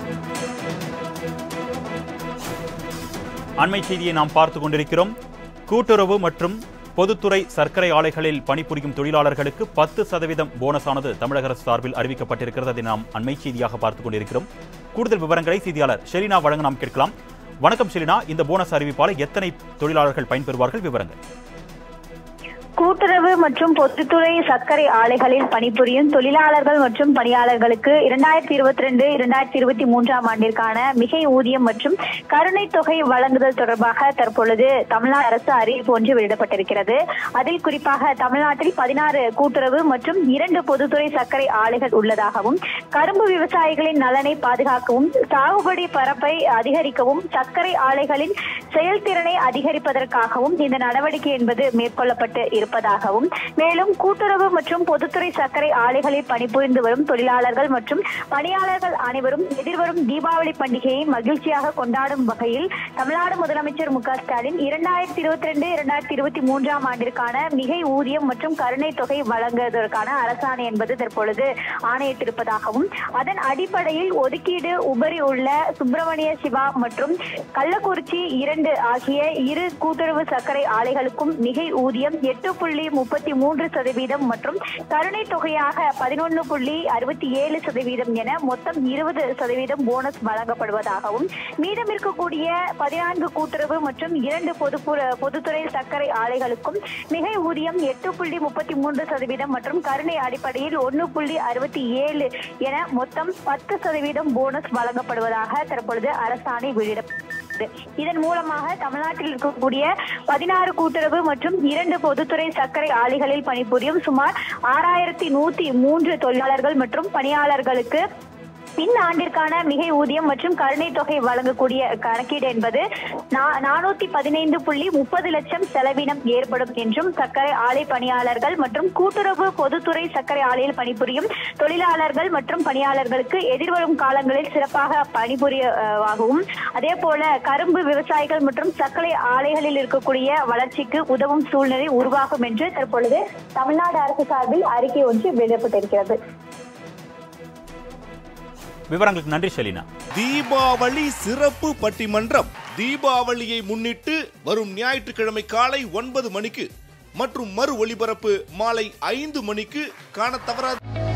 அண்மை செய்தியை நாம் பார்த்து கொண்டிருக்கிறோம் கூட்டுறவு மற்றும் பொதுத்துறை சர்க்கரை ஆலைகளில் பணிபுரியும் தொழிலாளர்களுக்கு பத்து சதவீதம் போனஸானது தமிழக அரசு சார்பில் அறிவிக்கப்பட்டிருக்கிறது அதை நாம் அண்மை செய்தியாக பார்த்துக் கொண்டிருக்கிறோம் கூடுதல் விவரங்களை செய்தியாளர் ஷெலினா வழங்க நாம் கேட்கலாம் வணக்கம் ஷெலினா இந்த போனஸ் அறிவிப்பால் எத்தனை தொழிலாளர்கள் பயன்பெறுவார்கள் விவரங்கள் கூட்டுறவு மற்றும் பொதுத்துறை சர்க்கரை ஆலைகளில் பணிபுரியும் தொழிலாளர்கள் மற்றும் பணியாளர்களுக்கு இரண்டாயிரத்தி இருபத்தி ரெண்டு இரண்டாயிரத்தி இருபத்தி மூன்றாம் ஆண்டிற்கான மிகை ஊதியம் மற்றும் கருணை தொகை வழங்குதல் தொடர்பாக தற்பொழுது தமிழ்நாடு அரசு அறிவிப்பு ஒன்று வெளியிடப்பட்டிருக்கிறது அதில் குறிப்பாக தமிழ்நாட்டில் பதினாறு கூட்டுறவு மற்றும் இரண்டு பொதுத்துறை சர்க்கரை ஆலைகள் உள்ளதாகவும் கரும்பு விவசாயிகளின் நலனை பாதுகாக்கவும் சாகுபடி பரப்பை அதிகரிக்கவும் சர்க்கரை ஆலைகளின் செயல்திறனை அதிகரிப்பதற்காகவும் இந்த நடவடிக்கை என்பது மேற்கொள்ளப்பட்டு இருப்பதாகவும் மேலும் கூட்டுறவு மற்றும் பொதுத்துறை சர்க்கரை ஆலைகளில் பணிபுரிந்து வரும் தொழிலாளர்கள் மற்றும் பணியாளர்கள் அனைவரும் எதிர்வரும் தீபாவளி பண்டிகையை மகிழ்ச்சியாக கொண்டாடும் வகையில் தமிழ்நாடு முதலமைச்சர் மு க ஸ்டாலின் இரண்டாயிரத்தி இருபத்தி ரெண்டு இரண்டாயிரத்தி இருபத்தி மூன்றாம் ஆண்டிற்கான மிகை ஊதியம் மற்றும் கருணை தொகை வழங்குவதற்கான அரசாணை என்பது தற்பொழுது ஆணையிட்டிருப்பதாகவும் அதன் அடிப்படையில் ஒதுக்கீடு உபரி உள்ள சுப்பிரமணிய சிவா மற்றும் கள்ளக்குறிச்சி இரண்டு ஆகிய இரு கூட்டுறவு சர்க்கரை ஆலைகளுக்கும் மிகை ஊதியம் எட்டு புள்ளி முப்பத்தி மூன்று சதவீதம் மற்றும் கருணை தொகையாக பதினொன்று புள்ளி அறுபத்தி ஏழு சதவீதம் என மொத்தம் இருபது சதவீதம் போனஸ் வழங்கப்படுவதாகவும் மீதம் இருக்கக்கூடிய பதினான்கு கூட்டுறவு மற்றும் இரண்டு பொதுப்புற பொதுத்துறை சர்க்கரை ஆலைகளுக்கும் மிகை ஊதியம் எட்டு புள்ளி முப்பத்தி மூன்று சதவீதம் மற்றும் கருணை அடிப்படையில் ஒன்று புள்ளி அறுபத்தி ஏழு என மொத்தம் பத்து சதவீதம் போனஸ் வழங்கப்படுவதாக தற்பொழுது அரசாணை வெளியிடப்பட்டது இதன் மூலமாக தமிழ்நாட்டில் இருக்கக்கூடிய பதினாறு கூட்டுறவு மற்றும் இரண்டு பொதுத்துறை சர்க்கரை ஆலைகளில் பணிபுரியும் சுமார் ஆறாயிரத்தி நூத்தி மூன்று தொழிலாளர்கள் மற்றும் பணியாளர்களுக்கு இந்த ஆண்டிற்கான மிகை ஊதியம் மற்றும் கருணை தொகை வழங்கக்கூடிய கணக்கீடு என்பது நானூத்தி பதினைந்து புள்ளி முப்பது லட்சம் செலவினம் ஏற்படும் என்றும் சர்க்கரை ஆலை பணியாளர்கள் மற்றும் கூட்டுறவு பொதுத்துறை சர்க்கரை ஆலையில் பணிபுரியும் தொழிலாளர்கள் மற்றும் பணியாளர்களுக்கு எதிர்வரும் காலங்களில் சிறப்பாக பணிபுரியவாகவும் அதே போல கரும்பு விவசாயிகள் மற்றும் சர்க்கரை ஆலைகளில் இருக்கக்கூடிய வளர்ச்சிக்கு உதவும் சூழ்நிலை உருவாகும் என்று தற்பொழுது தமிழ்நாடு அரசு சார்பில் அறிக்கை ஒன்று வெளியிடப்பட்டிருக்கிறது விவரங்களுக்கு நன்றி ஷெலினா தீபாவளி சிறப்பு பட்டிமன்றம் தீபாவளியை முன்னிட்டு வரும் ஞாயிற்றுக்கிழமை காலை ஒன்பது மணிக்கு மற்றும் மறு ஒளிபரப்பு மாலை ஐந்து மணிக்கு காண தவறாது